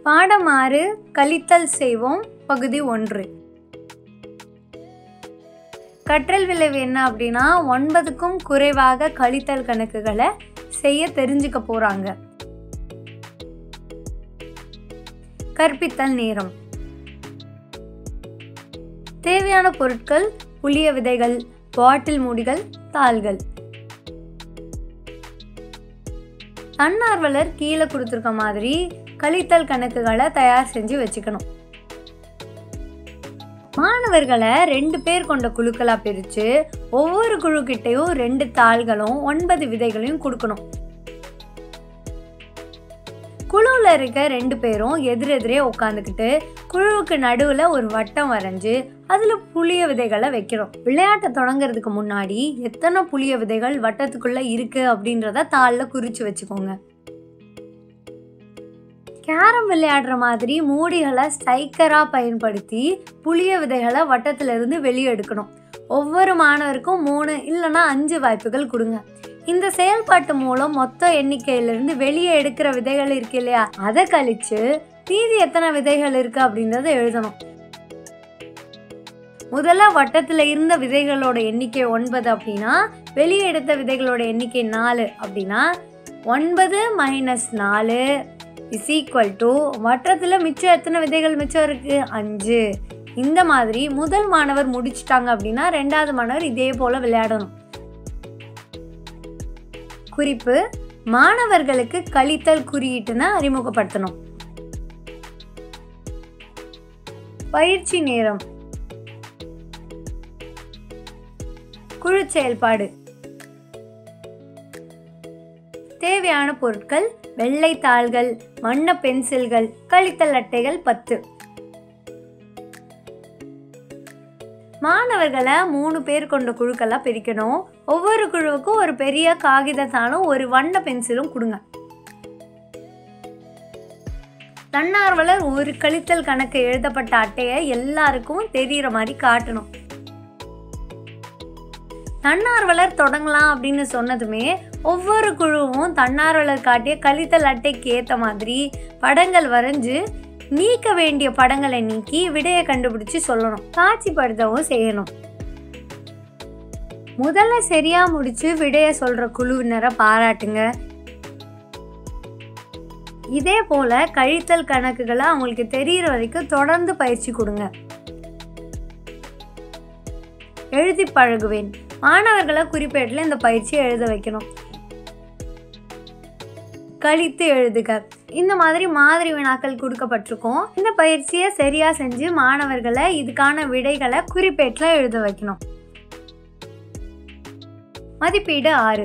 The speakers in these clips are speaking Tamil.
பாடம் ஆறு கழித்தல் செய்வோம் பகுதி ஒன்று கற்றல் விளைவு என்ன அப்படின்னா ஒன்பதுக்கும் குறைவாக கழித்தல் கணக்குகளை செய்ய தெரிஞ்சுக்க போறாங்க கற்பித்தல் நேரம் தேவையான பொருட்கள் புளிய விதைகள் பாட்டில் மூடிகள் தாள்கள் தன்னார்வலர் கீழே கொடுத்துருக்க மாதிரி கழித்தல் கணக்குகளை தயார் செஞ்சு வச்சுக்கணும் மாணவர்களை ரெண்டு பேர் கொண்ட குழுக்களா பிரிச்சு ஒவ்வொரு குழுக்கிட்டையும் ரெண்டு தாள்களும் ஒன்பது விதைகளையும் கொடுக்கணும் குழுவில் இருக்க ரெண்டு பேரும் எதிரெதிரே உட்காந்துக்கிட்டு குழுவுக்கு நடுவில் ஒரு வட்டம் வரைஞ்சு அதில் புளிய விதைகளை வைக்கிறோம் விளையாட்டை தொடங்குறதுக்கு முன்னாடி எத்தனை புளிய விதைகள் வட்டத்துக்குள்ளே இருக்குது அப்படின்றத தாளில் குறித்து வச்சுக்கோங்க கேரம் விளையாடுற மாதிரி மூடிகளை ஸ்ட்ரைக்கராக பயன்படுத்தி புளிய விதைகளை வட்டத்திலிருந்து வெளியே எடுக்கணும் ஒவ்வொரு மாணவருக்கும் மூணு இல்லைன்னா அஞ்சு வாய்ப்புகள் கொடுங்க இந்த செயல்பாட்டு மூலம் மொத்த எண்ணிக்கையிலிருந்து வெளியே எடுக்கிற விதைகள் இருக்கு இல்லையா அதை கழிச்சு மீதி எத்தனை விதைகள் இருக்கு அப்படின்றத எழுதணும் முதல்ல வட்டத்தில் இருந்த விதைகளோட எண்ணிக்கை ஒன்பது அப்படின்னா வெளியே எடுத்த விதைகளோட எண்ணிக்கை நாலு அப்படின்னா ஒன்பது மைனஸ் நாலு இஸ் ஈக்குவல் டு வட்டத்தில் மிச்சம் எத்தனை விதைகள் மிச்சம் இருக்கு அஞ்சு இந்த மாதிரி முதல் மாணவர் முடிச்சிட்டாங்க அப்படின்னா ரெண்டாவது மாணவர் இதே போல விளையாடணும் குறிப்பு மாணவர்களுக்கு கழித்தல் குறியீட்டுன்னு அறிமுகப்படுத்தணும் பயிற்சி நேரம் குழு செயல்பாடு தேவையான பொருட்கள் வெள்ளை தாள்கள் வண்ண பென்சில்கள் கழித்தல் அட்டைகள் பத்து மாணவர்களை மூணு பேர் கொண்ட குழுக்கெல்லாம் பிரிக்கணும் ஒவ்வொரு குழுவுக்கும் ஒரு பெரிய காகிதத்தாலும் ஒரு வண்ண பென்சிலும் கொடுங்க தன்னார்வலர் ஒரு கழித்தல் கணக்கு எழுதப்பட்ட அட்டையை எல்லாருக்கும் தெரிகிற மாதிரி காட்டணும் தன்னார்வலர் தொடங்கலாம் அப்படின்னு சொன்னதுமே ஒவ்வொரு குழுவும் தன்னார்வலர் காட்டிய கழித்தல் அட்டைக்கு ஏற்ற மாதிரி படங்கள் வரைஞ்சு நீக்க வேண்டிய படங்களை நீக்கி விடையை கண்டுபிடிச்சு சொல்லணும் காட்சிப்படுத்தவும் செய்யணும் முதல்ல சரியா முடிச்சு விடைய சொல்ற குழுவினரை பாராட்டுங்க இதே போல கழித்தல் கணக்குகளை அவங்களுக்கு தெரியிற வரைக்கும் தொடர்ந்து பயிற்சி கொடுங்க எழுதி பழகுவேன் மாணவர்களை குறிப்பேட்டில் இந்த பயிற்சியை எழுத வைக்கணும் கழித்து எழுதுக இந்த மாதிரி மாதிரி வினாக்கள் கொடுக்கப்பட்டிருக்கும் இந்த பயிற்சியை சரியா செஞ்சு மாணவர்களை இதுக்கான விடைகளை குறிப்பேட்டில் எழுத வைக்கணும் மதிப்பீடு ஆறு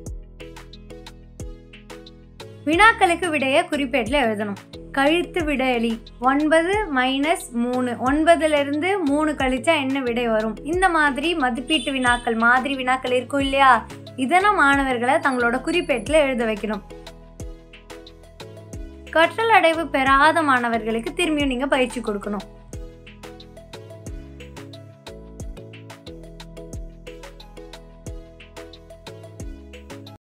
வினாக்களுக்கு விடைய குறிப்பேட்டில் எழுதணும் கழித்து விடையளி ஒன்பது மைனஸ் மூணு ஒன்பதுலேருந்து மூணு கழிச்சா என்ன விடை வரும் இந்த மாதிரி மதிப்பீட்டு வினாக்கள் மாதிரி வினாக்கள் இருக்கும் இல்லையா இதெல்லாம் மாணவர்களை தங்களோட குறிப்பேட்டில் எழுத வைக்கணும் கற்றல் அடைவு பெறாத மாணவர்களுக்கு திரும்பியும் நீங்கள் பயிற்சி கொடுக்கணும்